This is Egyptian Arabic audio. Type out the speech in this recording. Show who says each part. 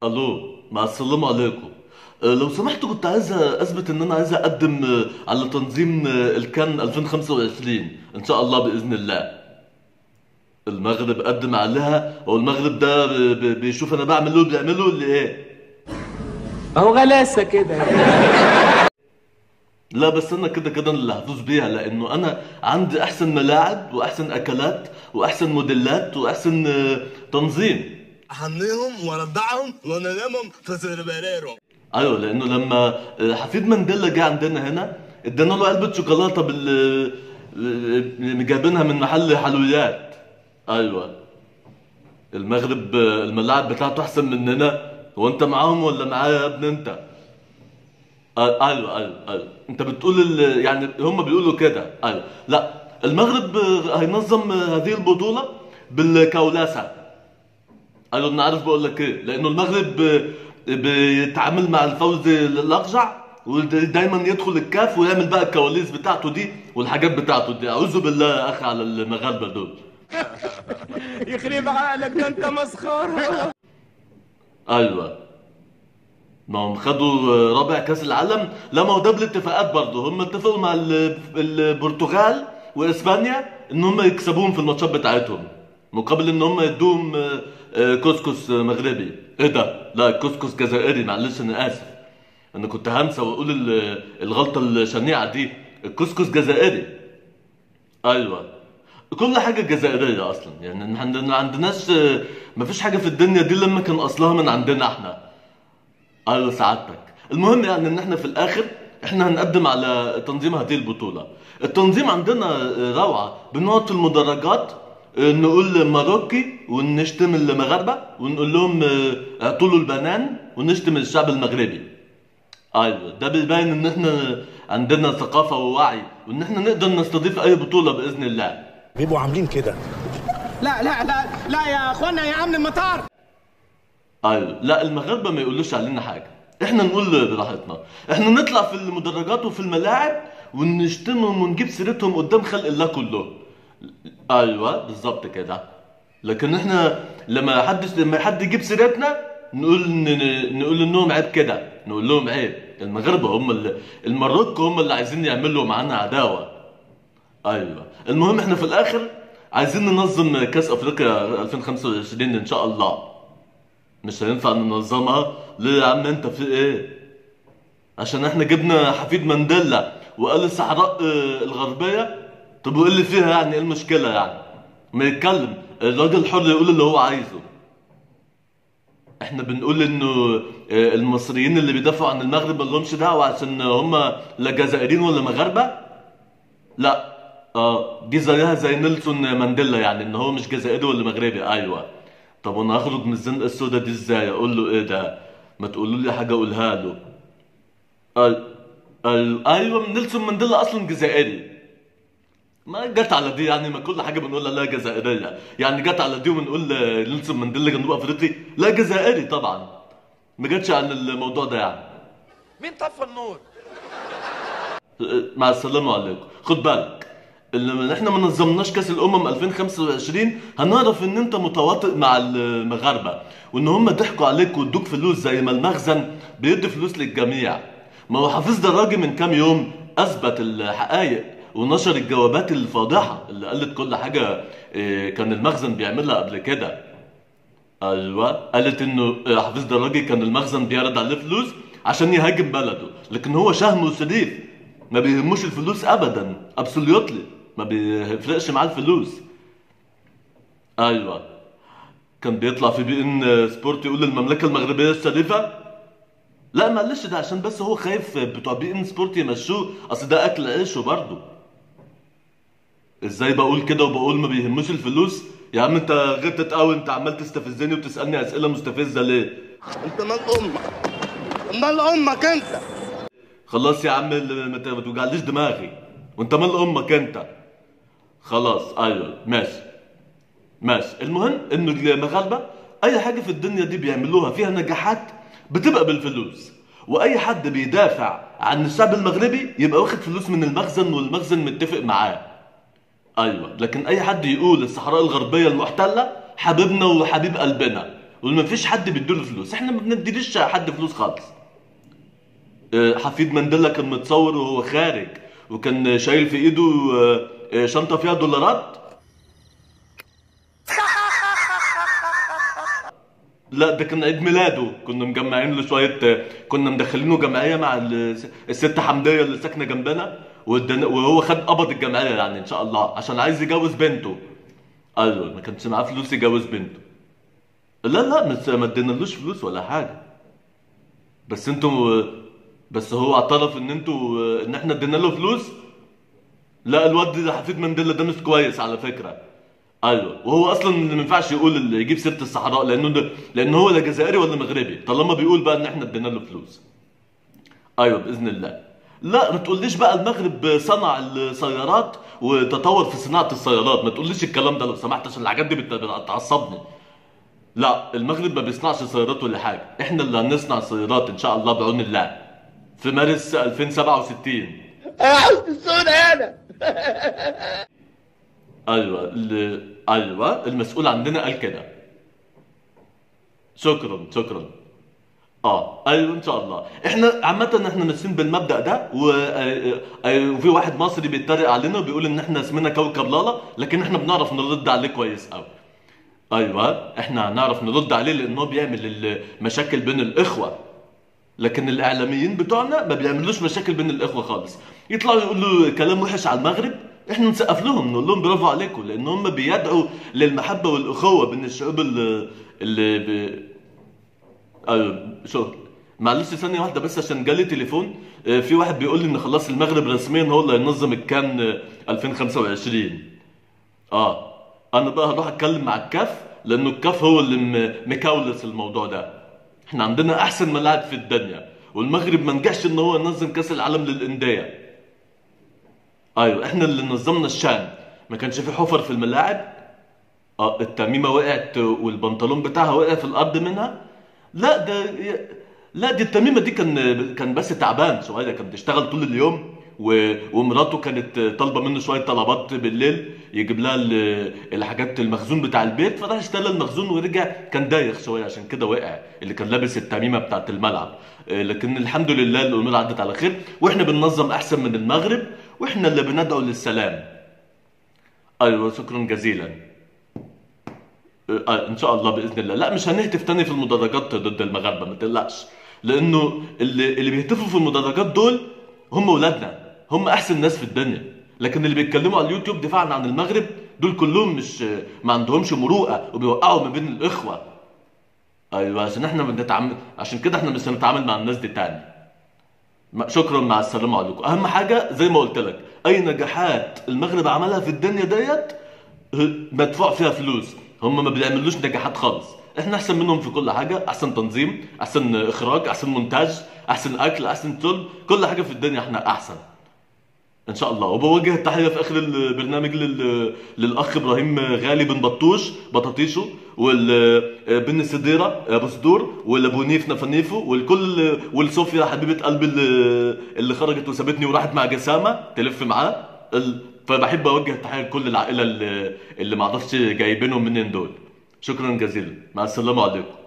Speaker 1: الو مع السلامة عليكم أه، لو سمحتوا كنت عايز اثبت ان انا عايز اقدم أه، على تنظيم أه، الكان 2025 ان شاء الله باذن الله المغرب قدم عليها هو المغرب ده ب- ب- بيشوف انا بعمل ايه وبيعمله اللي ايه
Speaker 2: اهو غلاسه كده
Speaker 1: لا بس انا كده كده اللي هفوز بيها لانه انا عندي احسن ملاعب واحسن اكلات واحسن موديلات واحسن أه، تنظيم
Speaker 3: احميهم وارضعهم وانامهم في سيربريرو
Speaker 1: ايوه لانه لما حفيد مانديلا جه عندنا هنا ادينا له علبه شوكولاته بال جايبينها من محل حلويات ايوه المغرب الملاعب بتاعته احسن مننا هو انت معاهم ولا معايا يا ابني انت آه، ايوه ايوه ايوه انت بتقول ال... يعني هم بيقولوا كده ايوه لا المغرب هينظم هذه البطوله بالكولاسه ايوه انا عارف بقول لك ايه لانه المغرب ب- بيتعامل مع الفوز الاقجع ودايما يدخل الكاف ويعمل بقى الكواليس بتاعته دي والحاجات بتاعته دي اعوذ بالله يا اخي على المغاربه دول
Speaker 2: يخرب عقلك ده انت مسخره
Speaker 1: ايوه ما هم خدوا رابع كاس العالم لا ما هو ده بالاتفاقات برضه هم اتفقوا مع ال- البرتغال واسبانيا ان هم يكسبوهم في الماتشات بتاعتهم مقابل ان هم يدوهم آه، آه، كسكس مغربي ايه ده لا كسكس جزائري معلش انا اسف انا كنت هنسى واقول ال- الغلطه الشنيعه دي الكسكس جزائري ايوه كل حاجه جزائريه اصلا يعني احنا ما عندناش ما فيش حاجه في الدنيا دي لما كان اصلها من عندنا احنا ايوه سعادتك المهم يعني ان احنا في الاخر احنا هنقدم على تنظيم هذه البطوله التنظيم عندنا روعه بنقعد في المدرجات اه، نقول ماروكي ونشتم المغاربه ونقول لهم اه، اعطوا له البنان ونشتم الشعب المغربي ايوه ده بيبين ان احنا عندنا ثقافه ووعي وان احنا نقدر نستضيف اي بطوله باذن الله
Speaker 3: بيبقوا عاملين كده
Speaker 2: لا لا لا لا يا اخوانا يا امن المطار
Speaker 1: ايوه لا المغاربه ما يقولوش علينا حاجه احنا نقول براحتنا احنا نطلع في المدرجات وفي الملاعب ونشتمهم ونجيب سيرتهم قدام خلق الله كله ايوه بالظبط كده لكن احنا لما حد لما حد يجيب سيرتنا نقول ن- نقول انهم عيب كده نقول لهم عيب المغاربه هم اللي المروكو هم اللي عايزين يعملوا معانا عداوه ايوه المهم احنا في الاخر عايزين ننظم كاس افريقيا 2025 ان شاء الله مش هينفع ننظمها ليه يا عم انت في ايه عشان احنا جبنا حفيد مانديلا وقال الصحراء آه، الغربية طب وايه اللي فيها يعني ايه المشكلة يعني ما يتكلم الراجل حر يقول اللي هو عايزه احنا بنقول انه آه، المصريين اللي بيدافعوا عن المغرب ما لهمش دعوة عشان هم لا جزائريين ولا مغاربة لا اه دي زيها زي نيلسون مانديلا يعني ان هو مش جزائري ولا مغربي ايوه طب وانا هخرج من الزنقه السوداء دي ازاي اقول له ايه ده ما تقولوا لي حاجه اقولها له ال... ال... ايوه نيلسون مانديلا اصلا جزائري ما جت على دي يعني ما كل حاجه بنقولها لا جزائريه يعني جت على دي وبنقول نيلسون مانديلا جنوب افريقي لا جزائري طبعا ما جاتش عن الموضوع ده يعني
Speaker 2: مين طفى النور
Speaker 1: مع السلامة عليكم خد بالك لما احنا ما نظمناش كاس الامم 2025 هنعرف ان انت متواطئ مع المغاربه وان هم ضحكوا عليك وادوك فلوس زي ما المخزن بيدي فلوس للجميع ما هو حافظ دراجي من كام يوم اثبت الحقائق ونشر الجوابات الفاضحه اللي قالت كل حاجه اه، كان المخزن بيعملها قبل كده ايوه قالت انه حفيظ دراجي كان المخزن بيعرض عليه فلوس عشان يهاجم بلده لكن هو شهم وشريف ما بيهموش الفلوس ابدا ابسوليوتلي ما بيفرقش معاه الفلوس ايوه كان بيطلع في بي ان سبورت يقول المملكه المغربيه الشريفه لا معلش ده عشان بس هو خايف بتوع بي ان سبورت يمشوه اصل ده اكل عيشه برضه ازاي بقول كده وبقول ما بيهموش الفلوس يا عم انت غتت قوي انت عمال تستفزني وتسالني اسئله مستفزه ليه
Speaker 3: انت مال امك مال امك انت
Speaker 1: خلاص يا عم اللي ما ت- ما توجعليش دماغي وانت مال امك انت خلاص ايوه ماشي ماشي المهم انه المغاربه اي حاجه في الدنيا دي بيعملوها فيها نجاحات بتبقى بالفلوس واي حد بيدافع عن الشعب المغربي يبقى واخد فلوس من المخزن والمخزن متفق معاه ايوه لكن اي حد يقول الصحراء الغربيه المحتله حبيبنا وحبيب قلبنا وما فيش حد بيديله فلوس احنا ما بنديليش حد فلوس خالص آه، حفيد مانديلا كان متصور وهو خارج وكان شايل في ايده آه، آه، شنطه فيها دولارات لا ده كان عيد ميلاده كنا مجمعين له شويه كنا مدخلينه جمعيه مع ال- الست حمديه اللي ساكنه جنبنا وادانا- وهو خد قبض الجمعيه يعني ان شاء الله عشان عايز يجوز بنته ايوه ما كانش معاه فلوس يجوز بنته لا لا مش ما ادينالوش فلوس ولا حاجه بس انتوا بس هو اعترف ان انتوا ان احنا ادينا له فلوس لا الواد ده حفيد منديلا ده مش كويس على فكره ايوه وهو اصلا ما ينفعش يقول اللي يجيب سيره الصحراء لانه ده لان هو لا جزائري ولا مغربي طالما بيقول بقى ان احنا ادينا له فلوس ايوه باذن الله لا ما تقوليش بقى المغرب صنع السيارات وتطور في صناعه السيارات ما تقوليش الكلام ده لو سمحت عشان الحاجات دي بت- بتعصبني لا المغرب ما بيصنعش سيارات ولا حاجه احنا اللي هنصنع سيارات ان شاء الله بعون الله في مارس 2067 ايوه ال- ايوه المسؤول عندنا قال كده شكرا شكرا اه ايوه ان شاء الله احنا عامه احنا ماشيين بالمبدا ده و... آه، آه، وفي واحد مصري بيتريق علينا وبيقول ان احنا اسمنا كوكب لالا لكن احنا بنعرف نرد عليه كويس قوي ايوه احنا هنعرف نرد عليه لانه بيعمل المشاكل بين الاخوه لكن الاعلاميين بتوعنا ما بيعملوش مشاكل بين الاخوه خالص يطلعوا يقولوا كلام وحش على المغرب احنا نسقف لهم نقول لهم برافو عليكم لان هم بيدعوا للمحبه والاخوه بين الشعوب اللي اللي ب... ايوه شو معلش ثانيه واحده بس عشان جالي تليفون آه، في واحد بيقول لي ان خلاص المغرب رسميا هو اللي هينظم الكان آه، 2025 اه انا بقى هروح اتكلم مع الكاف لانه الكاف هو اللي م- مكولس الموضوع ده احنا عندنا احسن ملاعب في الدنيا والمغرب ما نجحش ان هو ينظم كاس العالم للانديه ايوه احنا اللي نظمنا الشان ما كانش في حفر في الملاعب اه التميمه وقعت والبنطلون بتاعها وقع في الارض منها لا ده لا دي التميمه دي كان كان بس تعبان شويه كان بيشتغل طول اليوم و... ومراته كانت طالبه منه شويه طلبات بالليل يجيب لها ال- الحاجات المخزون بتاع البيت فراح اشترى المخزون ورجع كان دايخ شويه عشان كده وقع اللي كان لابس التميمه بتاعت الملعب آه، لكن الحمد لله الامور عدت على خير واحنا بننظم احسن من المغرب واحنا اللي بندعو للسلام ايوه شكرا جزيلا آه، ان شاء الله باذن الله لا مش هنهتف تاني في المدرجات ضد المغاربه ما تقلقش لانه اللي اللي بيهتفوا في المدرجات دول هم ولادنا هم احسن ناس في الدنيا لكن اللي بيتكلموا على اليوتيوب دفاعا عن المغرب دول كلهم مش ما عندهمش مروءه وبيوقعوا ما بين الاخوه ايوه عشان احنا بنتعامل عشان كده احنا مش هنتعامل مع الناس دي تاني ما- شكرا مع السلامه عليكم اهم حاجه زي ما قلت لك اي نجاحات المغرب عملها في الدنيا ديت ه- مدفوع فيها فلوس هم ما بيعملوش نجاحات خالص احنا احسن منهم في كل حاجه احسن تنظيم احسن اخراج احسن مونتاج احسن اكل احسن شرب كل حاجه في الدنيا احنا احسن ان شاء الله وبوجه التحيه في اخر البرنامج لل... للاخ ابراهيم غالي بن بطوش بطاطيشو والبن سديره ابو صدور والابو نيف نفنيفو والكل والصوفيا حبيبه قلبي اللي, اللي خرجت وسابتني وراحت مع جسامه تلف معاه ال... فبحب اوجه التحيه لكل العائله اللي, اللي معرفش جايبينهم منين دول شكرا جزيلا مع السلامه عليكم